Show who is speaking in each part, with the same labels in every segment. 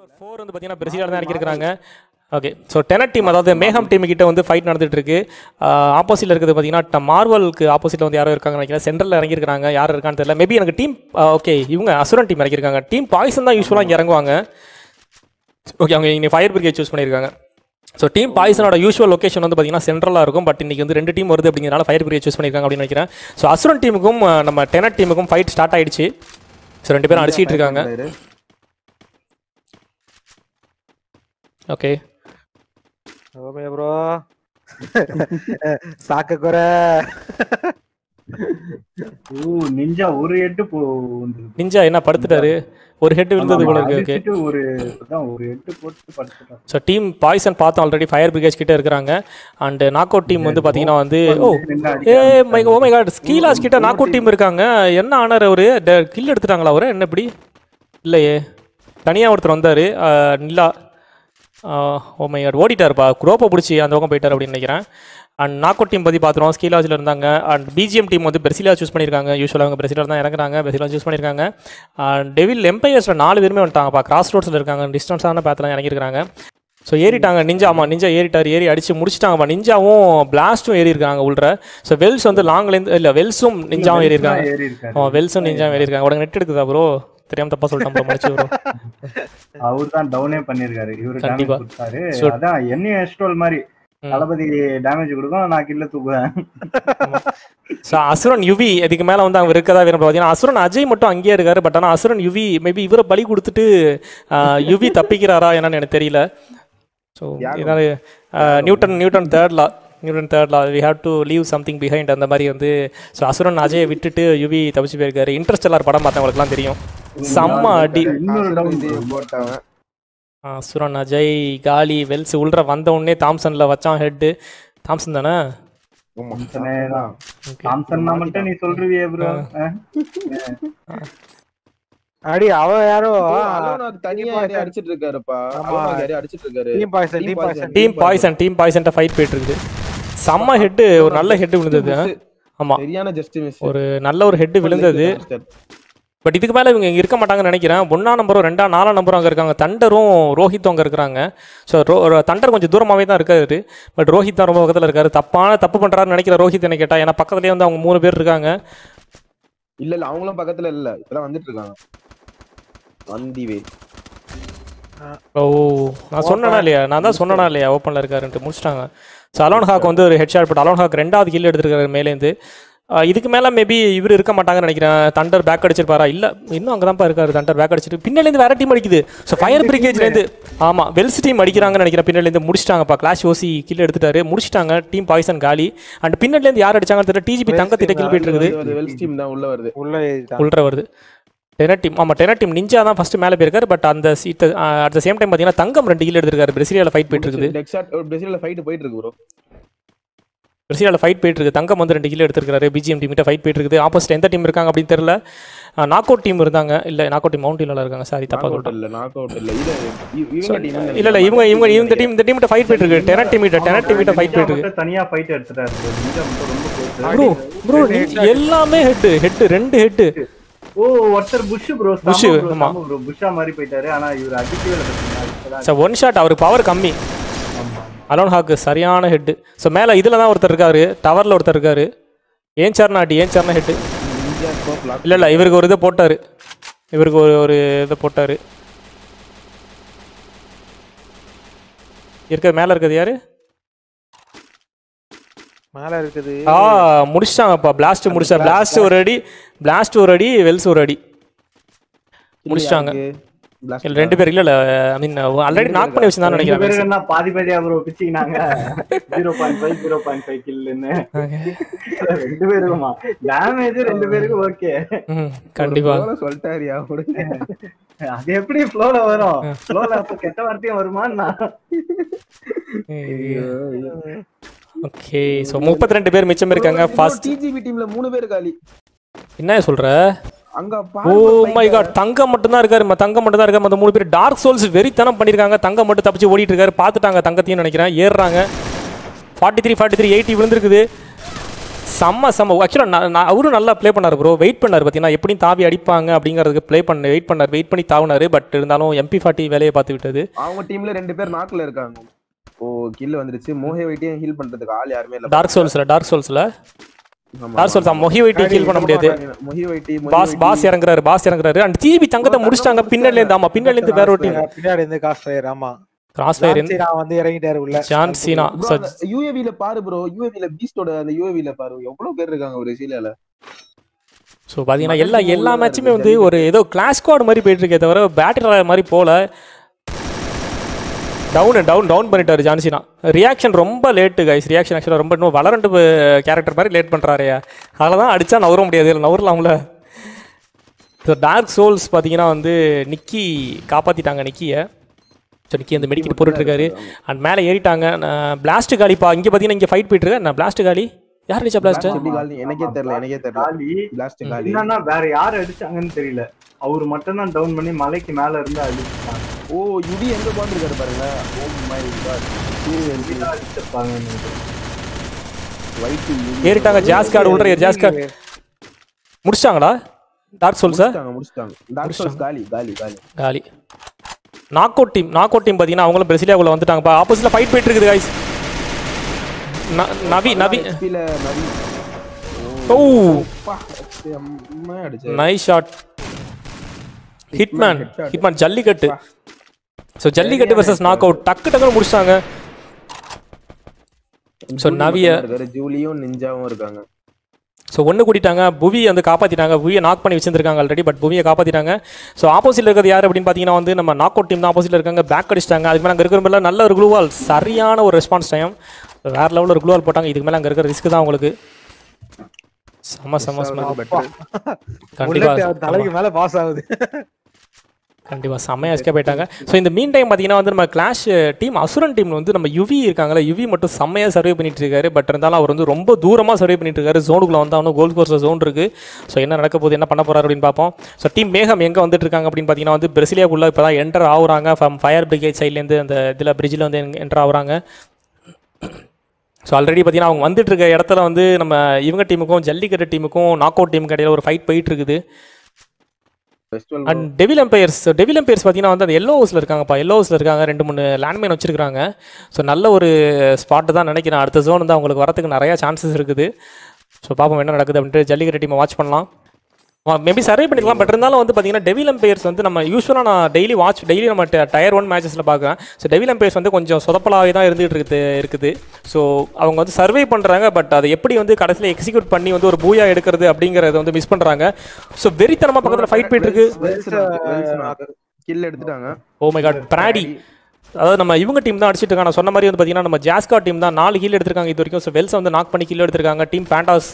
Speaker 1: Four வந்து பார்த்தீங்கன்னா பிரசிலால தான் இறக்கிருக்காங்க ஓகே ஸோ டெனட் டீம் அதாவது மேகம் டீம் கிட்ட வந்து ஃபைட் நடந்துட்டு இருக்கு ஆப்போசிட்டில் இருக்கிறது பார்த்தீங்கன்னா மார்வலுக்கு ஆப்போசிட்டில் வந்து யாரோ இருக்காங்க நினைக்கிறேன் சென்ட்ரலில் இறங்கியிருக்காங்க யார் இருக்கான்னு தெரியல மேபி எனக்கு டீம் ஓகே இவங்க அசுரன் டீம் இறக்கிருக்காங்க டீம் பாய்சன் தான் யூஸ்வலாக இங்கே இறங்குவாங்க ஓகே அவங்க இங்கே ஃபயர் பிரிகேட் சூஸ் பண்ணியிருக்காங்க ஸோ டீம் பாய்சனோட யூஷுவல் லொகேஷன் வந்து பார்த்தீங்கன்னா சென்ட்ரலாக இருக்கும் பட் இன்னைக்கு வந்து ரெண்டு டீம் வருது அப்படிங்கிறனால ஃபயர் பிரிகேட் சூஸ் பண்ணியிருக்காங்க அப்படின்னு நினைக்கிறேன் ஸோ அசுரன் டீமுக்கும் அஹ், நம்ம டெனட் டீமுக்கும் ஃபைட் ஸ்டார்ட் ஆயிடுச்சு ஸோ ரெண்டு பேரும் அடிச்சிட்டு இருக்காங்க ஓகே
Speaker 2: ஓமே ப்ரோ சாக்க குறை
Speaker 3: ஓ நிஞ்சா ஒரு எட்டு போ வந்திருக்கு.
Speaker 1: நிஞ்சா என்ன படுத்துட்டாரு ஒரு ஹெட் விழுந்தது போல இருக்கு ஓகே
Speaker 3: அடிச்சிட்டு ஒரு அதான் ஒரு எட்டு போட்டு படுத்துட்டான்
Speaker 1: ஸோ டீம் பாய்சன் பார்த்தோம் ஆல்ரெடி ஃபயர் பிரிகேஜ் கிட்ட இருக்கிறாங்க அண்ட் நாக் அவுட் டீம் வந்து பார்த்தீங்கன்னா வந்து oh ah my oh my god ஸ்கீலாஸ் கிட்ட நாக் அவுட் டீம் இருக்காங்க என்ன ஆனார் அவரு கில் எடுத்துட்டாங்களா அவரு என்ன இப்படி இல்லையே தனியாக ஒருத்தர் வந்தார் நிலா ஓ மை காட் ஓடிட்டாருப்பா குரோப்பை பிடிச்சி அந்த பக்கம் போயிட்டார் அப்படின்னு நினைக்கிறேன் அண்ட் நாக் அவுட் டீம் பற்றி பார்த்துருவோம் ஸ்கீலாஜில் இருந்தாங்க அண்ட் பிஜிஎம் டீம் வந்து பிரசிலா சூஸ் பண்ணியிருக்காங்க யூஸ்வலாக அவங்க பிரசிலர் தான் இறங்குறாங்க பிரசிலா சூஸ் பண்ணியிருக்காங்க அண்ட் டெவில் எம்பையர்ஸில் நாலு பேருமே வந்துட்டாங்கப்பா கிராஸ் ரோட்ஸில் இருக்காங்க டிஸ்டன்ஸான பேத்தில் இறங்கியிருக்காங்க ஸோ ஏறிட்டாங்க நிஞ்சா ஆமாம் நிஞ்சா ஏறிட்டார் ஏறி அடிச்சு முடிச்சிட்டாங்கப்பா நிஞ்சாவும் பிளாஸ்ட்டும் ஏறி இருக்காங்க உள்ள ஸோ வெல்ஸ் வந்து லாங்லேருந்து இல்லை வெல்ஸும் நிஞ்சாவும் ஏறி இருக்காங்க
Speaker 3: ஏறி இருக்காரு
Speaker 1: ஆமாம் வெல்ஸும் நிஞ்சாவும் ஏறி இருக்காங்க உடனே நெட் எடுக்குதா ப்ரோ தெரியாம தப்பா சொல்லிட்டேன் ப்ரோ மன்னிச்சு ப்ரோ
Speaker 3: அவர் தான் டவுனே பண்ணிருக்காரு இவரு டேமேஜ்
Speaker 1: கண்டிப்பா.
Speaker 3: கொடுத்தாரு
Speaker 1: So-
Speaker 3: அதான் என்னையும் எஸ்டோல் மாதிரி
Speaker 1: ம்.
Speaker 3: தளபதி டேமேஜ் கொடுக்கும் நான் கில்ல தூக்குவேன்
Speaker 1: ஸோ அசுரன் யுவி இதுக்கு மேலே வந்து அவங்க இருக்கதா விரும்ப பார்த்தீங்கன்னா அசுரன் அஜய் மட்டும் அங்கேயே இருக்காரு பட் ஆனால் அசுரன் யுவி மேபி இவரை பலி கொடுத்துட்டு யுவி தப்பிக்கிறாரா என்னன்னு எனக்கு தெரியல ஸோ இதனால Newton Newton third law Newton third law we have to leave something behind அந்த மாதிரி வந்து ஸோ அசுரன் அஜயை விட்டுட்டு யுவி தப்பிச்சு போயிருக்காரு இன்ட்ரெஸ்ட் எல்லாரும் படம் பார்த்தவங்களுக்குலாம் தெரியும் செம்ம அடி
Speaker 3: இன்னொரு டவுன்
Speaker 4: போட்டாங்க
Speaker 1: அசுரன் அஜய் காலி வெல்ஸ் உள்ற வந்த உடனே தாம்சனில் வச்சான் ஹெட்டு தாம்சன் தானே Okay.
Speaker 3: சாம்சன்னா மட்டும் நீ சொல்றியே ப்ரோ
Speaker 2: அடி அவ யாரோ
Speaker 4: அலோனாக்கு தனியா யாரையும் அடிச்சிட்டு இருக்காருப்பா
Speaker 2: ஆமா.
Speaker 4: அலோனாக்கு யாரையும் அடிச்சிட்டு இருக்காரு
Speaker 2: team poison
Speaker 4: Team
Speaker 2: team
Speaker 4: poison.
Speaker 2: Poison
Speaker 1: team poison team பாய்சன்ட்ட ஃபைட் போயிட்டு இருக்குது செம்ம ஹெட்டு ஒரு நல்ல ஹெட்டு விழுந்தது ஆ? ஆமா
Speaker 4: சரியான ஜஸ்ட் மிஸ்
Speaker 1: ஒரு நல்ல ஒரு ஹெட் விழுந்தது பட் இதுக்கு மேலே இவங்க இங்கே இருக்க மாட்டாங்கன்னு நினைக்கிறேன் ஒன்றா நம்பரும் ரெண்டா நாலாம் நம்பரும் அங்கே இருக்காங்க தண்டரும் ரோஹித்தும் அங்கே இருக்கிறாங்க ஸோ ரோ தண்டர் கொஞ்சம் தூரமாகவே தான் இருக்காரு பட் ரோஹித் தான் ரொம்ப பக்கத்தில் இருக்காரு தப்பான தப்பு பண்ணுறாருன்னு நினைக்கிற ரோஹித் என்ன கேட்டா ஏன்னா பக்கத்துலேயே வந்து அவங்க மூணு பேர் இருக்காங்க
Speaker 4: இல்ல இல்ல அவங்களும் பக்கத்துல இல்ல இப்பதான் வந்துட்டு இருக்காங்க வந்தி வே
Speaker 1: ஓ நான் சொன்னேனா இல்லையா நான் தான் சொன்னேனா இல்லையா ஓப்பனில் இருக்காருன்ட்டு முடிச்சிட்டாங்க ஸோ அலோன் ஹாக் வந்து ஒரு ஹெட் ஷாட் போட்டு அலோன் ஹாக் ரெண்டாவது கில் எடுத்திருக்காரு மேலேருந்து ஆஹ் இதுக்கு மேலே மேபி இவர் இருக்க மாட்டாங்கன்னு நினைக்கிறேன் தண்டர் பேக் அடிச்சிருப்பாரா இல்லை இன்னும் அங்கே தான்ப்பா இருக்காரு தண்டர் பேக் அடிச்சிட்டு பின்னாலேருந்து வேற டீம் அடிக்குது ஸோ ஃபயர் பிரிகேஜ்லேருந்து ஆமாம் வெல்ஸ் டீம் அடிக்கிறாங்கன்னு நினைக்கிறேன் பின்னாலேருந்து முடிச்சிட்டாங்கப்பா கிளாஷ் ஓசி கில் எடுத்துட்டாரு முடிச்சிட்டாங்க டீம் பாய்சன் காலி அண்ட் பின்னாலேருந்து யார் அடிச்சாங்கன்னு தெரியல டிஜிபி தங்கத்திட்ட கில் போயிட்டு இருக்குது
Speaker 4: வெல்ஸ் டீம் தான் உள்ள வருது
Speaker 2: உள்ள ஏறிட்டான்.
Speaker 1: உள்ற வருது டெனர் டீம் ஆமாம் டெனர் டீம் நிஞ்சா தான் ஃபர்ஸ்ட் மேலே போயிருக்காரு பட் அந்த சீட்டை அட் த சேம் டைம் பார்த்தீங்கன்னா தங்கம் ரெண்டு கில் எடுத்திருக்காரு பிரசிலியாவில் ஃபைட் போயிட்டு இருக்குது
Speaker 4: டெக்ஸாட் பிரேசில்ல ஃபைட் போயிட்டு இருக்கு ப்ரோ
Speaker 1: பிரசிலாவில் ஃபைட் போயிட்டு இருக்கு தங்கம் வந்து ரெண்டு கிலோ எடுத்திருக்காரு பிஜிஎம் டீம் கிட்ட ஃபைட் போயிட்டு இருக்குது ஆப்போசிட் எந்த டீம் இருக்காங்க அப்படின்னு தெரியல நாக் அவுட் டீம் இருந்தாங்க இல்லை நாக் அவுட் டீம் மவுண்டில் இருக்காங்க சாரி தப்பா
Speaker 4: நாக் அவுட்
Speaker 1: சொல்லிட்டேன்
Speaker 4: இல்ல நாக் அவுட் இல்ல இது இ- இவங்க டீம்
Speaker 1: இல்ல இல்ல இவங்க இவங்க இந்த டீம் இந்த டீம் கிட்ட ஃபைட் போயிட்டு இருக்கு டெனர் டீம் கிட்ட டெனர் டீம் கிட்ட ஃபைட் போயிட்டு இருக்கு
Speaker 3: மட்டும் தனியா ஃபைட் எடுத்துட்டாரு bro. நிஞ்சா மட்டும் ரொம்ப close.
Speaker 1: ப்ரோ ப்ரோ எல்லாமே ஹெட் ஹெட் ரெண்டு ஹெட்
Speaker 3: ஓ ஒருத்தர் புஷ் ப்ரோ
Speaker 1: Bush, ஆமா.
Speaker 3: ப்ரோ புஷ்ஷா மாதிரி போயிட்டாரு ஆனா இவர் அடிக்கவே இல்லை பாத்தீங்களா? இப்பதான்
Speaker 1: சார் ஒன் ஷாட் அவருக்கு பவர் கம்மி
Speaker 3: ஆமா.
Speaker 1: அலோன் ஹாக்கு சரியான ஹெட் ஸோ மேலே இதில் தான் ஒருத்தர் இருக்காரு டவரில் ஒருத்தர் இருக்காரு ஏன் சார்னா அடி ஏன் சார்னா ஹெட்
Speaker 4: இந்தியா ஸ்கோப் லாக்
Speaker 1: இல்லை இல்லை இவருக்கு ஒரு இதை போட்டார் இவருக்கு ஒரு ஒரு இதை போட்டார் இருக்க மேலே இருக்கிறது யாரு
Speaker 2: மேல இருக்குது
Speaker 1: ஆ முடிச்சிட்டாங்கப்பா பிளாஸ்ட் முடிச்சா பிளாஸ்ட் ஒரு அடி பிளாஸ்ட் ஒரு அடி வெல்ஸ் ஒரு அடி முடிச்சிட்டாங்க. இல்லை ரெண்டு பேர் இல்லை இல்லை ஐ மீன் ஆல்ரெடி நாக் பண்ணி வச்சுருந்தான்னு
Speaker 3: ரெண்டு
Speaker 1: நினைக்கிறேன்
Speaker 3: பேருக்கு என்ன பாதி பாதியா ப்ரோ பிச்சிக்கினாங்க zero point five zero point five கில்லுன்னு ரெண்டு பேருக்குமா டேமேஜ் ரெண்டு பேருக்கும் ஓகே
Speaker 1: ம் கண்டிப்பா
Speaker 4: சொல்லிட்டாரியா விடுங்க
Speaker 3: அது எப்படி ஃப்ளோல வரும் ஃப்ளோல அப்ப கெட்ட வார்த்தையும் வருமா
Speaker 1: ஓகே ஸோ முப்பத்தி ரெண்டு பேர் மிச்சம் இருக்காங்க ஃபர்ஸ்ட்
Speaker 4: டிஜிபி டீம்ல மூணு பேர் காலி
Speaker 1: என்ன சொல்ற
Speaker 4: அங்க
Speaker 1: ஓ மை காட் தங்கம் மட்டும் தான் இருக்காரு ம- தங்கம் மட்டும் தான் இருக்காரு மற்ற மூணு பேர் டார்க் சோல்ஸ் வெறித்தனம் பண்ணியிருக்காங்க தங்கம் மட்டும் தப்பிச்சு ஓடிட்டு இருக்காரு பார்த்துட்டாங்க தங்கத்தையும் நினைக்கிறேன் ஏறுறாங்க forty three forty three eighty விழுந்திருக்குது செம்ம செம்ம ஆக்சுவலாக நான் அவரும் நல்லா ப்ளே பண்ணார் ப்ரோ வெயிட் பண்ணார் பார்த்தீங்கன்னா எப்படியும் தாவி அடிப்பாங்க அப்படிங்கிறதுக்கு ப்ளே பண்ண வெயிட் பண்ணார் வெயிட் பண்ணி தாவினார் பட் இருந்தாலும் எம்பி ஃபார்ட்டி வேலையை பார்த்து விட்டது
Speaker 4: அவங்க டீம்ல ரெண்டு பேர் நாக்குல இருக்காங்க ஓ கில் வந்துருச்சு மோஹே வைட்டியும் ஹீல் பண்றதுக்கு ஆள் யாருமே இல்ல
Speaker 1: டார்க் சோல்ஸில் டார்க் சோல்ஸில்
Speaker 4: ஆமா,
Speaker 1: டார்க் சோல்ஸ் மொஹி வைட்டி ஹீல் பண்ண முடியாது
Speaker 4: மொஹி வைட்டி
Speaker 1: பாஸ் பாஸ் இறங்குறாரு பாஸ் இறங்குறாரு அண்ட் டிபி தங்கத்தை முடிச்சிட்டாங்க பின்னாடிலேருந்து ஆமா பின்னாடிலேருந்து வேற ஒரு டீம்
Speaker 2: பின்னாடி இருந்து காஸ்ட் ஃபயர் ஆமா
Speaker 1: கிராஸ் ஃபயர்
Speaker 2: நான் வந்து இறங்கிட்டாரு உள்ள
Speaker 1: ஜான் சீனா ஸோ
Speaker 4: யூஏவில பாரு ப்ரோ யூஏவில பீஸ்டோட அந்த யூஏவில பாரு எவ்வளவு பேர் இருக்காங்க ஒரு சீலியால
Speaker 1: ஸோ பார்த்தீங்கன்னா எல்லா எல்லா மேட்சுமே வந்து ஒரு ஏதோ கிளாஸ் ஸ்குவாட் மாதிரி போயிட்டு இருக்கே தவிர பேட்டர் மாதிரி போல டவுன் டவுன் டவுன் பண்ணிட்டாரு ஜான்சினா ரியாக்ஷன் ரொம்ப லேட்டு கைஸ் ரியாக்ஷன் ஆக்சுவலாக ரொம்ப இன்னும் வளரண்டு கேரக்டர் மாதிரி லேட் பண்ணுறாருயா அதில் தான் அடித்தா நவர முடியாது இல்லை நவரலாம்ல ஸோ டார்க் சோல்ஸ் பார்த்தீங்கன்னா வந்து நிக்கி காப்பாற்றிட்டாங்க நிக்கியை ஸோ நிக்கி அந்த மெடிக்கெட் போட்டுட்ருக்காரு அண்ட் மேலே ஏறிட்டாங்க பிளாஸ்ட் காலிப்பா இங்கே பார்த்தீங்கன்னா இங்கே ஃபைட் போயிட்டு இருக்கேன் நான் பிளாஸ்ட் காலி யார் நிச்சா பிளாஸ்ட்
Speaker 4: எப்படி காலி எனக்கே தெரியல எனக்கே தெரியல
Speaker 3: காலி
Speaker 4: பிளாஸ்ட் காலி
Speaker 3: என்னன்னா வேற யார் அடிச்சாங்கன்னு தெரியல அவரு மட்டும் தான் டவுன் பண்ணி மலைக்கு மேல இருந்து அடிச்சாங்க
Speaker 4: ஓ யுடி எங்க பாந்துருக்காரு பாருங்க ஓ மை காட்
Speaker 3: அடிச்சிருப்பாங்க
Speaker 4: வைட்
Speaker 1: ஏறிட்டாங்க ஜாஸ் கார்டு உள்ள ஜாஸ் கார்டு முடிச்சிட்டாங்களா டார்க் சோல்ஸா
Speaker 4: முடிச்சிட்டாங்க முடிச்சிட்டாங்க டார்க் சோல்ஸ் காலி காலி காலி
Speaker 1: காலி knock out team knock out team பார்த்தீங்கன்னா அவங்களும் பிரசிலியாக்குள்ள வந்துட்டாங்கப்பா ஆப்போசிட்ல ஃபைட் போயிட்டு இருக்குது guys ந- நவி நவி
Speaker 4: ஹெச்பில நவி
Speaker 1: ஓ
Speaker 4: பா அம்மா அடிச்சு
Speaker 1: nice shot hitman
Speaker 4: headshot.
Speaker 1: Hitman Jallikattu so Jallikattu versus knock out டக்கு டக்குன்னு முடிச்சிட்டாங்க So, நவிய-
Speaker 4: இருக்காரு ஜூலியும் நிஞ்சாவும் இருக்காங்க
Speaker 1: ஸோ ஒன்று கூட்டிட்டாங்க புவி வந்து காப்பாற்றிட்டாங்க புவியை நாக் பண்ணி வச்சிருந்திருக்காங்க ஆல்ரெடி பட் புவியை காப்பாற்றிட்டாங்க ஸோ ஆப்போசிட்ல இருக்கிறது யார் அப்படின்னு பார்த்தீங்கன்னா வந்து நம்ம நாக் அவுட் டீம் தான் ஆப்போசிட்ல இருக்காங்க பேக் அடிச்சிட்டாங்க அதுக்கு மேலே அங்கே இருக்கிற நல்ல ஒரு குளூவால் சரியான ஒரு ரெஸ்பான்ஸ் டைம் வேற லெவலில் ஒரு குளூவால் போட்டாங்க இதுக்கு மேலே அங்கே இருக்கிற ரிஸ்க் தான் உங்களுக்கு செம செம செம
Speaker 4: பெட்டர்
Speaker 1: கண்டிப்பாக
Speaker 2: புல்லட் தலைக்கு மேல பாஸ் ஆகுது
Speaker 1: கண்டிப்பாக செம்மையாக எஸ்கேப் ஆயிட்டாங்க ஸோ இந்த மீன் டைம் பார்த்தீங்கன்னா வந்து நம்ம கிளாஷ் டீம் அசுரன் டீம் வந்து நம்ம யுவி இருக்காங்களா யுவி மட்டும் செம்மையாக சர்வே பண்ணிட்டு இருக்காரு பட் இருந்தாலும் அவர் வந்து ரொம்ப தூரமாக சர்வே பண்ணிட்டு இருக்காரு ஜோனுக்குள்ள வந்து அவனும் கோல் கோர்ஸ் ஜோன் இருக்கு ஸோ என்ன நடக்க போகுது என்ன பண்ண போறாரு அப்படின்னு பார்ப்போம் ஸோ டீம் மேகம் எங்கே வந்துட்டு இருக்காங்க அப்படின்னு பார்த்தீங்கன்னா வந்து பிரசிலியாக்குள்ள இப்போ தான் என்டர் ஆகுறாங்க ஃப்ரம் ஃபயர் பிரிகேட் சைட்லேருந்து அந்த இதில் பிரிட்ஜில் வந்து என்டர் ஆகுறாங்க ஸோ ஆல்ரெடி பார்த்தீங்கன்னா அவங்க வந்துட்டு இருக்க இடத்துல வந்து நம்ம இவங்க டீமுக்கும் ஜல்லிக்கட்டு டீமுக்கும் நாக் அவுட் டீமுக்கு இடையில ஒரு ஃபைட் போயிட்டு இருக்குது
Speaker 4: festival
Speaker 1: and devil empires devil empires பார்த்தீங்கன்னா வந்து அந்த எல்லோ ஹவுஸில் இருக்காங்கப்பா எல்லோ ஹவுஸில் இருக்காங்க ரெண்டு மூணு லேண்ட்மைன் வச்சிருக்காங்க ஸோ நல்ல ஒரு ஸ்பாட்டு தான் நினைக்கிறேன் அடுத்த ஜோன் வந்து அவங்களுக்கு வரதுக்கு நிறையா சான்சஸ் இருக்குது ஸோ பார்ப்போம் என்ன நடக்குது அப்படின்ட்டு ஜல்லிக்கட்டு டீமை வாட்ச் பண்ணலாம் மேபி சர்வே பண்ணிக்கலாம் பட் இருந்தாலும் வந்து பார்த்தீங்கன்னா டெவில் எம்பையர்ஸ் வந்து நம்ம யூஸ்வலாக நான் டெய்லி வாட்ச் டெய்லி நம்ம டயர் ஒன் மேட்சஸில் பார்க்குறேன் ஸோ டெவில் எம்பையர்ஸ் வந்து கொஞ்சம் சொதப்பலாகவே தான் இருந்துகிட்டு இருக்குது இருக்குது ஸோ அவங்க வந்து சர்வே பண்ணுறாங்க பட் அதை எப்படி வந்து கடைசியில் எக்ஸிக்யூட் பண்ணி வந்து ஒரு பூயா எடுக்கிறது அப்படிங்கிறத வந்து மிஸ் பண்ணுறாங்க ஸோ வெறித்தனமாக பக்கத்தில் ஃபைட் போயிட்டு இருக்கு
Speaker 4: கில் எடுத்துட்டாங்க
Speaker 1: ஓ மை காட் பிராடி அதாவது நம்ம இவங்க டீம் தான் அடிச்சிட்டு இருக்காங்க நான் சொன்ன மாதிரி வந்து பார்த்தீங்கன்னா நம்ம ஜாஸ்கா டீம் தான் நாலு கீழ் எடுத்திருக்காங்க இது வரைக்கும் ஸோ வெல்ஸ் வந்து நாக் பண்ணி கீழ் எடுத்திருக்காங்க டீம் பேண்டாஸ்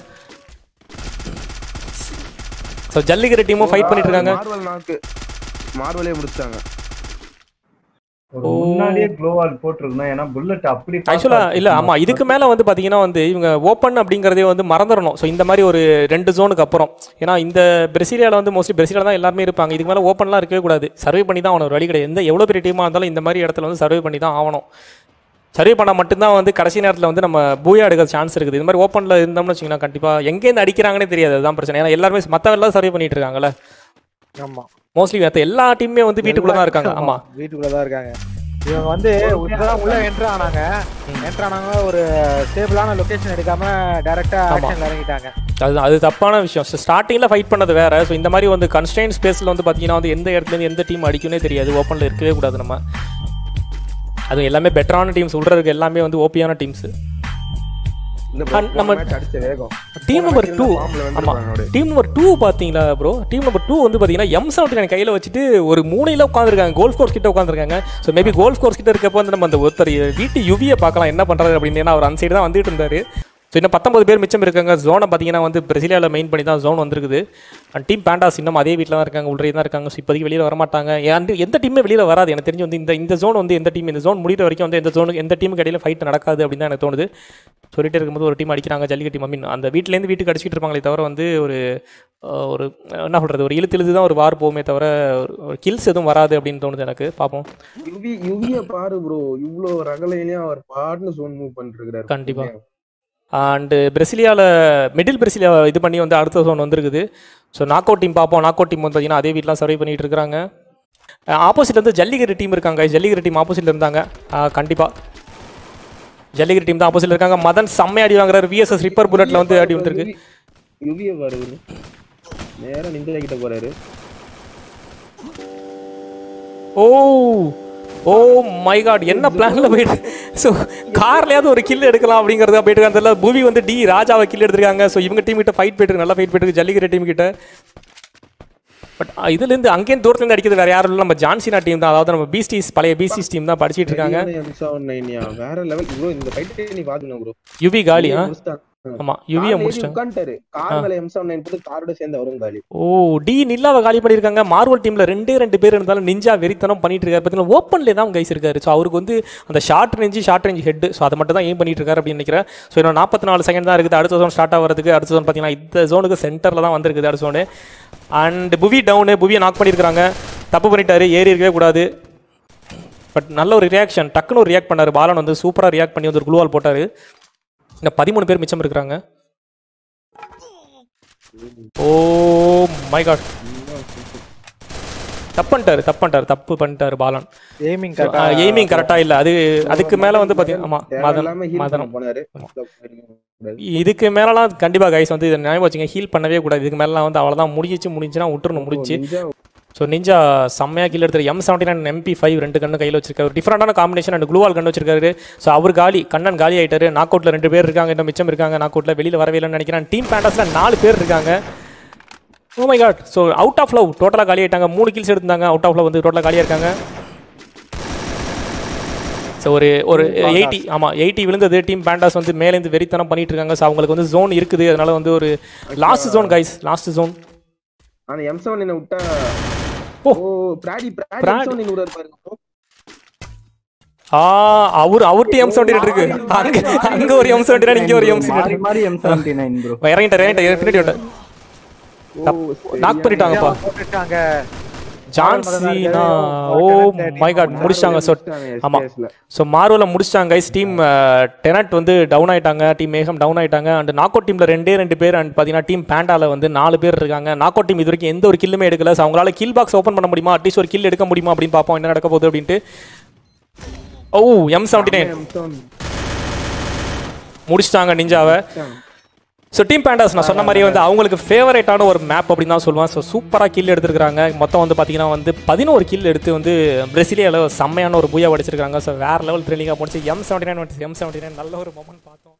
Speaker 1: ஸோ ஜல்லிக்கட்டு டீமும் ஃபைட் பண்ணிட்டு இருக்காங்க
Speaker 4: மார்வல் நாக்கு மார்வலே முடிச்சிட்டாங்க
Speaker 3: ஒரு முன்னாடியே க்ளோவால் போட்டிருக்கணும் ஏன்னா புல்லட் அப்படி
Speaker 1: ஆக்சுவலாக இல்லை ஆமாம் இதுக்கு மேலே வந்து பார்த்தீங்கன்னா வந்து இவங்க ஓப்பன் அப்படிங்கிறதே வந்து மறந்துடணும் ஸோ இந்த மாதிரி ஒரு ரெண்டு ஜோனுக்கு அப்புறம் ஏன்னா இந்த பிரசிலியாவில் வந்து மோஸ்ட்லி பிரசிலியா தான் எல்லாருமே இருப்பாங்க இதுக்கு மேலே ஓப்பன்லாம் இருக்கவே கூடாது சர்வே பண்ணி தான் ஆகணும் ஒரு வழி கிடையாது எந்த எவ்வளோ பெரிய டீமாக இருந்தாலும் இந்த மாதிரி இடத்துல வந்து சர்வே பண்ணி தான் ஆகணும் சர்வே பண்ணால் மட்டும்தான் வந்து கடைசி நேரத்தில் வந்து நம்ம பூயா எடுக்கிற சான்ஸ் இருக்குது இது மாதிரி ஓப்பனில் இருந்தோம்னு வச்சிங்கன்னா கண்டிப்பாக எங்கேருந்து அடிக்கிறாங்கன்னே தெரியாது அதுதான் பிரச்சனை ஏன்னா எல்லாருமே மற்ற எல்லாம் சர்வே பண்ணிட்டு இருக்காங்கல்ல
Speaker 2: ஆமா
Speaker 1: மோஸ்ட்லி மற்ற எல்லா டீமுமே வந்து வீட்டுக்குள்ளே தான் இருக்காங்க ஆமாம்
Speaker 2: வீட்டுக்குள்ளதான் இருக்காங்க இவங்க வந்து இப்பதான் உள்ள என்ட்ரு ஆனாங்க என்ட்ரு ஆனாங்க ஒரு ஸ்டேபிளான லொகேஷன் எடுக்காம டைரக்டா ஆக்ஷன்ல இறங்கிட்டாங்க
Speaker 1: அது அது தப்பான விஷயம் ஸோ ஸ்டார்டிங்கில் ஃபைட் பண்ணது வேற ஸோ இந்த மாதிரி வந்து கன்ஸ்டைன் ஸ்பேஸில் வந்து பார்த்தீங்கன்னா வந்து எந்த இடத்துலேருந்து எந்த டீம் அடிக்கும்னே தெரியாது ஓப்பனில் இருக்கவே கூடாது நம்ம அது எல்லாமே பெட்டரான டீம்ஸ் உள்ள எல்லாமே வந்து ஓபியான டீம்ஸ்
Speaker 4: இந்த
Speaker 1: அண்ட் நம்ம-
Speaker 4: மேட்ச் அடிச்ச வேகம்
Speaker 1: டீம் நம்பர் டூ
Speaker 4: ஃபார்ம்ல
Speaker 1: ஆமாம்
Speaker 4: வந்துருப்பாங்க அவரு.
Speaker 1: டீம் நம்பர் டூ பார்த்தீங்களா ப்ரோ டீம் நம்பர் டூ வந்து பார்த்தீங்கன்னா எம் செவன்டி நைன் கையில் வச்சுட்டு ஒரு மூணையில் உட்காந்துருக்காங்க கோல்ஃப் கோர்ஸ் கிட்ட உட்காந்துருக்காங்க ஸோ மேபி கோல்ஃப் கோர்ஸ் கிட்ட இருக்கப்போ வந்து நம்ம அந்த ஒருத்தர் வீட்டு யுவியை பார்க்கலாம் என்ன பண்ணுறாரு அப்படின்னு ஏன்னா அவர் அந்த சைடு தான் வந்துட்டு இருந்தாரு ஸோ இன்னும் பத்தொம்பது பேர் மிச்சம் இருக்காங்க ஜோனை பார்த்தீங்கன்னா வந்து பிரசிலியாவில் மெயின் பண்ணி தான் ஜோன் வந்திருக்குது அண்ட் டீம் பேண்டாஸ் இன்னும் அதே வீட்டில் தான் இருக்காங்க உள்ளே தான் இருக்காங்க ஸோ இப்போதைக்கு வெளியில் வரமாட்டாங்க ஏன் எந்த டீமே வெளியில் வராது எனக்கு தெரிஞ்சு வந்து இந்த இந்த ஜோன் வந்து எந்த டீம் இந்த ஜோன் முடிகிற வரைக்கும் வந்து எந்த ஜோனுக்கு எந்த டீமுக்கு இடையில ஃபைட் நடக்காது அப்படின்னு தான் எனக்கு தோணுது சொல்லிட்டே இருக்கும்போது ஒரு டீம் அடிக்கிறாங்க ஜல்லிக்கட்டு மம்மீன் அந்த வீட்டிலேருந்து வீட்டுக்கு அடிச்சிட்டு இருப்பாங்களே தவிர வந்து ஒரு அஹ், ஒரு என்ன சொல்கிறது ஒரு இழுத்து இழுத்து தான் ஒரு வார் போகுமே தவிர ஒரு- ஒரு கில்ஸ் எதுவும் வராது அப்படின்னு தோணுது எனக்கு பார்ப்போம்
Speaker 4: யுவி யுவிய பாரு ப்ரோ இவ்ளோ ரகலையிலயும் அவர் பாட்டுன்னு சோன் மூவ் பண்ணிட்டு இருக்காரு
Speaker 1: கண்டிப்பா. அண்டு பிரசிலியாவில் மிடில் பிரசிலியா இது பண்ணி வந்து அடுத்த zone வந்திருக்குது ஸோ நாக் அவுட் டீம் பார்ப்போம் நாக் அவுட் டீம் வந்து பார்த்தீங்கன்னா அதே வீட்லாம் சர்வை பண்ணிட்டு இருக்காங்க ஆப்போசிட் வந்து ஜல்லிக்கட்டு டீம் இருக்காங்க ஜல்லிக்கட்டு டீம் ஆப்போசிட்ல இருந்தாங்க கண்டிப்பாக ஜல்லிக்கட்டு டீம் தான் ஆப்போசிட்ல இருக்காங்க மதன் செம்மையா அடி வாங்குறாரு விஎஸ்எஸ் ரிப்பர் புல்லட்ல வந்து அடி வந்திருக்கு
Speaker 4: யுவிய பாரு இவரு. நேரா நிஞ்சா கிட்ட போறாரு
Speaker 1: ஓ ஓ மை காட் என்ன பிளான்ல போயிட்டு ஸோ கார்லயாவது ஒரு கில் எடுக்கலாம் அப்படிங்கிறத போயிட்டு இருக்காங்க புவி வந்து டி ராஜாவை கில் எடுத்திருக்காங்க ஸோ இவங்க டீம் கிட்ட ஃபைட் போயிட்டு இருக்கு, நல்லா ஃபைட் போயிட்டு இருக்கு ஜல்லிக்கட்டு டீம் கிட்ட பட் இதுலேருந்து அங்கேயும் தூரத்துலேருந்து அடிக்கிறது வேற யாரும் இல்லை நம்ம ஜான்சினா டீம் தான் அதாவது நம்ம பீஸ்டீஸ் பழைய பீஸ்டீஸ் டீம் தான் படிச்சிட்டு இருக்காங்க
Speaker 4: M79 யா, வேற லெவல் ப்ரோ இந்த ஃபைட் நீ பாத்துங்க ப்ரோ
Speaker 1: யுவி காலி ஆ ஆமா யுவியை முடிச்சிட்டாங்க
Speaker 4: உட்காந்துட்டாரு கார் மேல M79 போட்டு காரோட சேர்ந்து அவரும் காலி
Speaker 1: ஓ டி நில்லாவை காலி பண்ணியிருக்காங்க மார்வல் டீம்ல ரெண்டே ரெண்டு பேர் இருந்தாலும் நிஞ்சா வெறித்தனம் பண்ணிட்டு இருக்காரு பார்த்தீங்கன்னா ஓப்பன்ல தான் கைஸ் இருக்காரு ஸோ அவருக்கு வந்து அந்த short range short range head so அதை மட்டும் தான் ஏம் பண்ணிட்டு இருக்காரு அப்படின்னு நினைக்கிறேன் ஸோ இன்னும் நாற்பத்தி நாலு செகண்ட் தான் இருக்குது அடுத்த ஜோன் ஸ்டார்ட் ஆகிறதுக்கு அடுத்த ஜோன் பார்த்தீங்கன்னா இந்த ஜோனுக்கு சென்டரில் தான் வந்திருக்குது அடுத்த ஜோனு அண்ட் புவி டவுனு புவியை நாக் பண்ணியிருக்காங்க தப்பு பண்ணிட்டாரு ஏறி இருக்கவே கூடாது பட் நல்ல ஒரு ரியாக்ஷன் டக்குன்னு ஒரு ரியாக்ட் பண்ணாரு பாலன் வந்து சூப்பராக ரியாக்ட் பண்ணி வந்து ஒரு குளுவால் போட்டாரு இந்த பதிமூணு பேர் மிச்சம் இருக்கிறாங்க ஓ மை காட் தப்பு பண்ணிட்டாரு தப்பு பண்ணிட்டாரு தப்பு பண்ணிட்டாரு பாலன்
Speaker 2: எய்மிங்
Speaker 1: எய்மிங் கரெக்டா இல்ல அது அதுக்கு மேல வந்து பாத்தீங்கன்னா ஆமா மதன்
Speaker 4: இல்லாம ஹீல்
Speaker 1: மதனம்
Speaker 4: பண்ண போனாரு
Speaker 1: இதுக்கு மேலலாம் கண்டிப்பா கைஸ் வந்து இதை ஞாபகம் வச்சுங்க ஹீல் பண்ணவே கூடாது இதுக்கு மேலாம் வந்து அவ்வளவுதான் முடிஞ்சிச்சு முடிஞ்சுன்னா விட்டுறணும் முடிஞ்சு
Speaker 4: நிஞ்சா
Speaker 1: ஸோ நிஞ்சா செம்மையாக கீழே எடுத்து M seventy nine MP five ரெண்டு கண்ணு கையில் வச்சிருக்காரு டிஃப்ரெண்டான காம்பினேஷன் அண்ட் க்ளூவால் கண்ணு வச்சிருக்காரு ஸோ அவர் காலி கண்ணன் காலி ஆயிட்டாரு நாக் அவுட்ல ரெண்டு பேர் இருக்காங்க இன்னும் மிச்சம் இருக்காங்க நாக் அவுட்ல வெளியில் வரவே இல்லைன்னு நினைக்கிறேன் டீம் பேண்டஸில் நாலு பேர் இருக்காங்க oh my god so out of love டோட்டலாக காலி ஆயிட்டாங்க மூணு கில்ஸ் எடுத்தாங்க அவுட் ஆஃப் லவ் வந்து டோட்டலாக காலியாக இருக்காங்க ஸோ ஒரு ஒரு எயிட்டி ஆமாம் எயிட்டி விழுந்தது டீம் பேண்டாஸ் வந்து மேலேருந்து வெறித்தனம் பண்ணிட்டு இருக்காங்க ஸோ அவங்களுக்கு வந்து ஜோன் இருக்குது அதனால வந்து ஒரு last zone guys last zone
Speaker 4: அந்த M7 என்ன விட்டா
Speaker 1: ஓ.
Speaker 4: ஓ பிராடி பிராடி
Speaker 1: பிராடி.
Speaker 4: M7 விடுறாரு பாருங்க bro.
Speaker 1: ஆ அவர் அவர் எம் செவன்டி இருக்கு அங்க அங்க ஒரு எம் செவன்டி இங்க ஒரு எம்
Speaker 3: மாறி
Speaker 1: செவன்டி
Speaker 3: மாறி எம் செவன்டி நைன் ப்ரோ
Speaker 1: இறங்கிட்டார் இறங்கிட்டார் பின்னாடி விட்டார்
Speaker 4: ஓ,
Speaker 1: நாக் பண்ணிட்டாங்கப்பா
Speaker 2: போட்டுட்டாங்க
Speaker 1: ஜான்சினா ஓ மை காட் முடிச்சிட்டாங்க ஸோ ஆமா ஸோ மார்வலில் முடிச்சிட்டாங்க கைஸ் டீம் டெனட் வந்து டவுன் ஆயிட்டாங்க டீம் மேகம் டவுன் ஆயிட்டாங்க அண்ட் நாக் அவுட் டீமில் ரெண்டே ரெண்டு பேர் அண்ட் பார்த்தீங்கன்னா டீம் பேண்டால வந்து நாலு பேர் இருக்காங்க நாக் அவுட் டீம் இது வரைக்கும் எந்த ஒரு கில்லுமே எடுக்கல ஸோ அவங்களால கில் பாக்ஸ் ஓப்பன் பண்ண முடியுமா அட்லீஸ்ட் ஒரு கில் எடுக்க முடியுமா அப்படின்னு பார்ப்போம் என்ன நடக்க போகுது அப்படின்ட்டு ஓ எம் செவன்டி நைன் முடிச்சிட்டாங்க நிஞ்சாவை ஸோ டீம் பேண்டாஸ் நான் சொன்ன மாதிரியே வந்து அவங்களுக்கு ஃபேவரேட்டான ஒரு மேப் அப்படின்னு தான் சொல்லுவேன் ஸோ சூப்பராக கில் எடுத்திருக்காங்க மொத்தம் வந்து பார்த்தீங்கன்னா வந்து பதினோரு கில் எடுத்து வந்து பிரசிலியாவில் செம்மையான ஒரு பூயா அடிச்சிருக்காங்க ஸோ வேறு லெவல் த்ரில்லிங்காக போச்சு M seventy nine M seventy nine நல்ல ஒரு மொமெண்ட் பார்த்தோம்